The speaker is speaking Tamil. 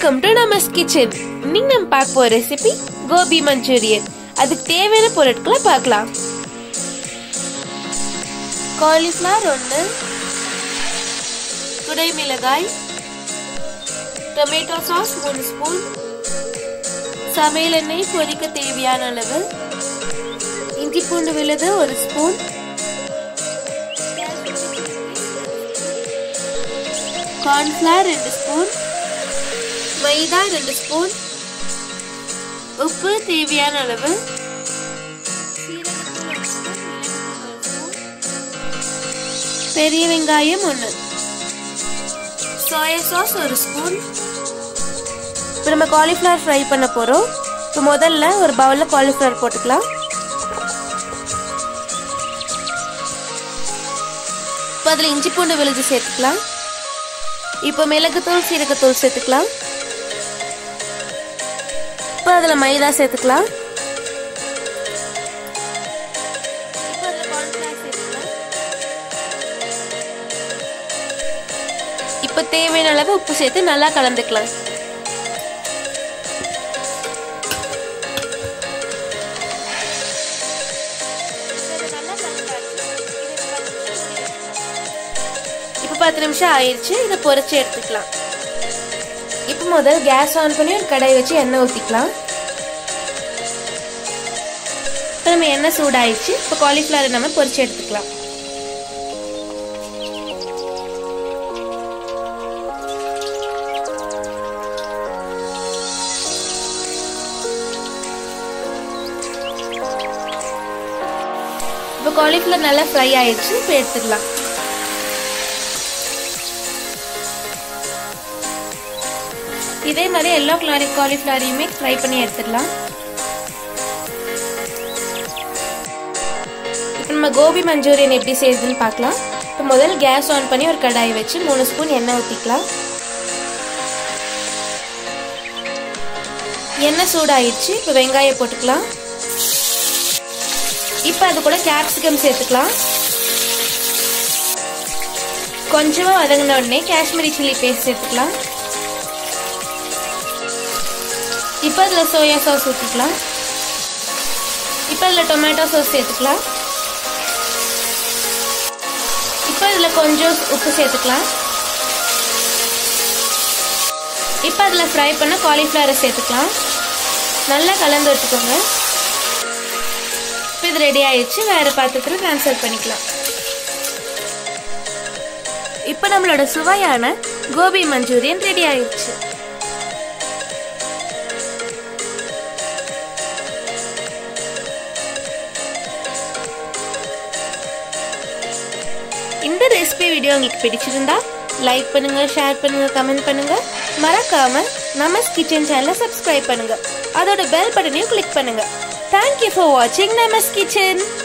வெல்கம் டு நமஸ் கிச்சன் இன்னைக்கு நம்ம பார்க்க போற ரெசிபி கோபி மஞ்சூரியன் அதுக்கு தேவையான பொருட்களை பார்க்கலாம் காலிஃப்ளவர் ஒன்று குடை மிளகாய் டொமேட்டோ சாஸ் மூணு ஸ்பூன் சமையல் எண்ணெய் பொரிக்க தேவையான அளவு இஞ்சி பூண்டு விழுது ஒரு ஸ்பூன் கார்ன்ஃப்ளவர் ரெண்டு ஸ்பூன் மைதா ரெண்டு ஸ்பூன் உப்பு தேவையான அளவு பெரிய வெங்காயம் ஒன்று சோயா சாஸ் ஒரு ஸ்பூன் இப்போ நம்ம காலிஃப்ளவர் ஃப்ரை பண்ண போகிறோம் இப்போ முதல்ல ஒரு பவுலில் காலிஃப்ளவர் போட்டுக்கலாம் இப்போ அதில் இஞ்சி பூண்டு விழுது சேர்த்துக்கலாம் இப்போ மிளகுத்தூள் சீரகத்தூள் சேர்த்துக்கலாம் இப்போ அதில் மைதா சேர்த்துக்கலாம் இப்போ தேவையான அளவு உப்பு சேர்த்து நல்லா கலந்துக்கலாம் இப்போ பத்து நிமிஷம் ஆயிடுச்சு இதை பொறிச்சு எடுத்துக்கலாம் இப்போ முதல் கேஸ் ஆன் பண்ணி ஒரு கடாய் வச்சு எண்ணெய் ஊற்றிக்கலாம் இப்போ நம்ம எண்ணெய் சூடாயிடுச்சு இப்போ காலிஃப்ளவர் நம்ம பொறிச்சு எடுத்துக்கலாம் இப்போ காலிஃப்ளவர் நல்லா ஃப்ரை ஆயிடுச்சு இப்போ எடுத்துக்கலாம் இதே மாதிரி எல்லோ கிளாரி காலிஃப்ளவரையுமே ஃப்ரை பண்ணி எடுத்துடலாம் இப்போ நம்ம கோபி மஞ்சூரியன் எப்படி செய்யுதுன்னு பார்க்கலாம் இப்போ முதல் கேஸ் ஆன் பண்ணி ஒரு கடாய் வச்சு மூணு ஸ்பூன் எண்ணெய் ஊற்றிக்கலாம் எண்ணெய் சூடாயிடுச்சு இப்போ வெங்காயம் போட்டுக்கலாம் இப்போ அது கூட கேப்சிகம் சேர்த்துக்கலாம் கொஞ்சமாக வதங்கின உடனே காஷ்மீரி சில்லி பேஸ்ட் சேர்த்துக்கலாம் இப்போ அதில் சோயா சாஸ் ஊற்றிக்கலாம் இப்போ அதில் டொமேட்டோ சாஸ் சேர்த்துக்கலாம் இப்போ இதில் கொஞ்சம் உப்பு சேர்த்துக்கலாம் இப்போ அதில் ஃப்ரை பண்ண காலிஃப்ளவரை சேர்த்துக்கலாம் நல்லா கலந்து வச்சுக்கோங்க இப்போ இது ரெடி ஆயிடுச்சு வேறு பாத்திரத்தில் ட்ரான்ஸ்ஃபர் பண்ணிக்கலாம் இப்போ நம்மளோட சுவையான கோபி மஞ்சூரியன் ரெடி ஆயிடுச்சு இந்த ரெசிபி வீடியோ உங்களுக்கு பிடிச்சிருந்தா லைக் பண்ணுங்க ஷேர் பண்ணுங்க கமெண்ட் பண்ணுங்க மறக்காம நமஸ் கிச்சன் சேனலை சப்ஸ்கிரைப் பண்ணுங்க அதோட பெல் பட்டனையும் கிளிக் பண்ணுங்க தேங்க்யூ ஃபார் வாட்சிங் நமஸ் கிச்சன்